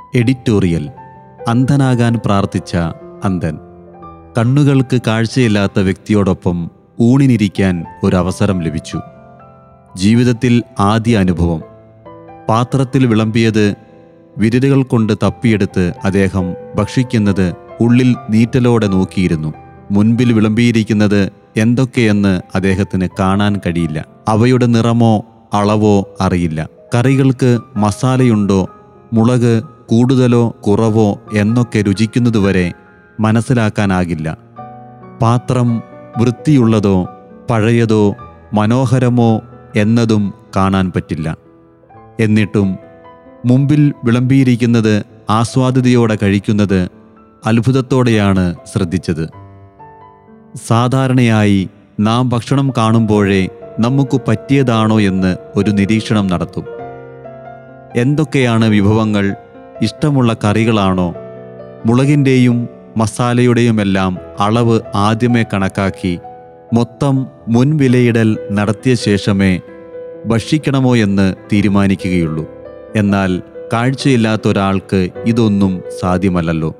editorial അന്ധനാകാൻ പ്രാർത്ഥിച്ച അന്ധൻ കണ്ണുകൾക്ക് കാഴ്ചയില്ലാത്ത വ്യക്തിയോടൊപ്പം ഊണിനിരിക്കാൻ ഒരവസരം ലഭിച്ചു ജീവിതത്തിൽ ആദ്യ അനുഭവം പാത്രത്തിൽ വിളമ്പിയത് വിരലുകൾ കൊണ്ട് തപ്പിയെടുത്ത് അദ്ദേഹം ഭക്ഷിക്കുന്നത് ഉള്ളിൽ നീറ്റലോടെ നോക്കിയിരുന്നു മുൻപിൽ വിളമ്പിയിരിക്കുന്നത് എന്തൊക്കെയെന്ന് അദ്ദേഹത്തിന് കാണാൻ കഴിയില്ല അവയുടെ നിറമോ അളവോ അറിയില്ല കറികൾക്ക് മസാലയുണ്ടോ മുളക് കൂടുതലോ കുറവോ എന്നൊക്കെ രുചിക്കുന്നതുവരെ മനസ്സിലാക്കാനാകില്ല പാത്രം വൃത്തിയുള്ളതോ പഴയതോ മനോഹരമോ എന്നതും കാണാൻ പറ്റില്ല എന്നിട്ടും മുമ്പിൽ വിളമ്പിയിരിക്കുന്നത് ആസ്വാദ്യതയോടെ കഴിക്കുന്നത് അത്ഭുതത്തോടെയാണ് ശ്രദ്ധിച്ചത് സാധാരണയായി നാം ഭക്ഷണം കാണുമ്പോഴേ നമുക്ക് പറ്റിയതാണോ എന്ന് ഒരു നിരീക്ഷണം നടത്തും എന്തൊക്കെയാണ് വിഭവങ്ങൾ ഇഷ്ടമുള്ള കറികളാണോ മുളകിൻ്റെയും മസാലയുടെയുമെല്ലാം അളവ് ആദ്യമേ കണക്കാക്കി മൊത്തം മുൻവിലയിടൽ നടത്തിയ ശേഷമേ ഭക്ഷിക്കണമോ എന്ന് തീരുമാനിക്കുകയുള്ളൂ എന്നാൽ കാഴ്ചയില്ലാത്ത ഒരാൾക്ക് ഇതൊന്നും സാധ്യമല്ലല്ലോ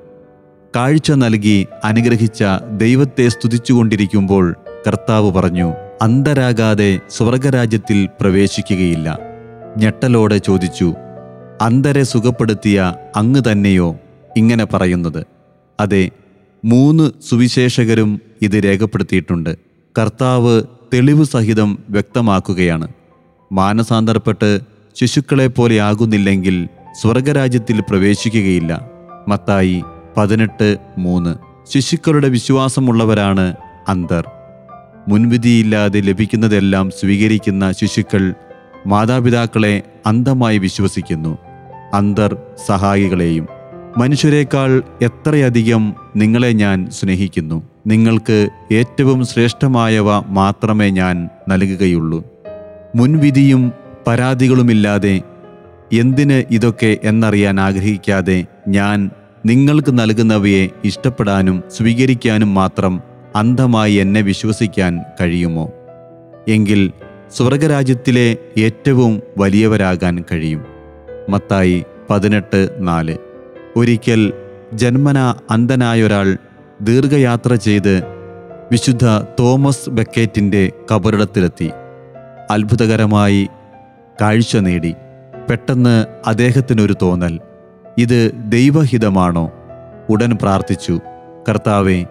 കാഴ്ച നൽകി അനുഗ്രഹിച്ച ദൈവത്തെ സ്തുതിച്ചുകൊണ്ടിരിക്കുമ്പോൾ കർത്താവ് പറഞ്ഞു അന്തരാകാതെ സ്വർഗരാജ്യത്തിൽ പ്രവേശിക്കുകയില്ല ഞെട്ടലോടെ ചോദിച്ചു അന്തരെ സുഖപ്പെടുത്തിയ അങ്ങ് തന്നെയോ ഇങ്ങനെ പറയുന്നത് അതെ മൂന്ന് സുവിശേഷകരും ഇത് രേഖപ്പെടുത്തിയിട്ടുണ്ട് കർത്താവ് തെളിവ് സഹിതം വ്യക്തമാക്കുകയാണ് മാനസാന്തരപ്പെട്ട് ശിശുക്കളെപ്പോലെ ആകുന്നില്ലെങ്കിൽ സ്വർഗരാജ്യത്തിൽ പ്രവേശിക്കുകയില്ല മത്തായി പതിനെട്ട് മൂന്ന് ശിശുക്കളുടെ വിശ്വാസമുള്ളവരാണ് അന്തർ മുൻവിധിയില്ലാതെ ലഭിക്കുന്നതെല്ലാം സ്വീകരിക്കുന്ന ശിശുക്കൾ മാതാപിതാക്കളെ അന്ധമായി വിശ്വസിക്കുന്നു അന്തർ സഹായികളെയും മനുഷ്യരെക്കാൾ എത്രയധികം നിങ്ങളെ ഞാൻ സ്നേഹിക്കുന്നു നിങ്ങൾക്ക് ഏറ്റവും ശ്രേഷ്ഠമായവ മാത്രമേ ഞാൻ നൽകുകയുള്ളൂ മുൻവിധിയും പരാതികളുമില്ലാതെ എന്തിന് ഇതൊക്കെ എന്നറിയാൻ ആഗ്രഹിക്കാതെ ഞാൻ നിങ്ങൾക്ക് നൽകുന്നവയെ ഇഷ്ടപ്പെടാനും സ്വീകരിക്കാനും മാത്രം അന്ധമായി എന്നെ വിശ്വസിക്കാൻ കഴിയുമോ എങ്കിൽ സ്വർഗരാജ്യത്തിലെ ഏറ്റവും വലിയവരാകാൻ കഴിയും മത്തായി പതിനെട്ട് നാല് ഒരിക്കൽ ജന്മന അന്ധനായൊരാൾ ദീർഘയാത്ര ചെയ്ത് വിശുദ്ധ തോമസ് ബെക്കേറ്റിൻ്റെ കബറിടത്തിലെത്തി അത്ഭുതകരമായി കാഴ്ച നേടി പെട്ടെന്ന് അദ്ദേഹത്തിനൊരു തോന്നൽ ഇത് ദൈവഹിതമാണോ ഉടൻ പ്രാർത്ഥിച്ചു കർത്താവെ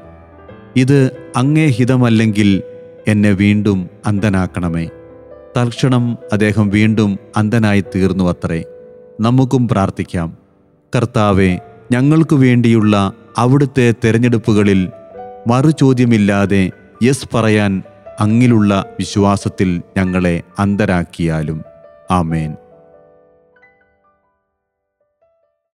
ഇത് അങ്ങേ ഹിതമല്ലെങ്കിൽ എന്നെ വീണ്ടും അന്ധനാക്കണമേ തൽക്ഷണം അദ്ദേഹം വീണ്ടും അന്ധനായി തീർന്നു അത്രേ നമുക്കും പ്രാർത്ഥിക്കാം കർത്താവെ ഞങ്ങൾക്കു വേണ്ടിയുള്ള അവിടുത്തെ തെരഞ്ഞെടുപ്പുകളിൽ മറുചോദ്യമില്ലാതെ യെസ് പറയാൻ അങ്ങിലുള്ള വിശ്വാസത്തിൽ ഞങ്ങളെ അന്ധരാക്കിയാലും ആമേൻ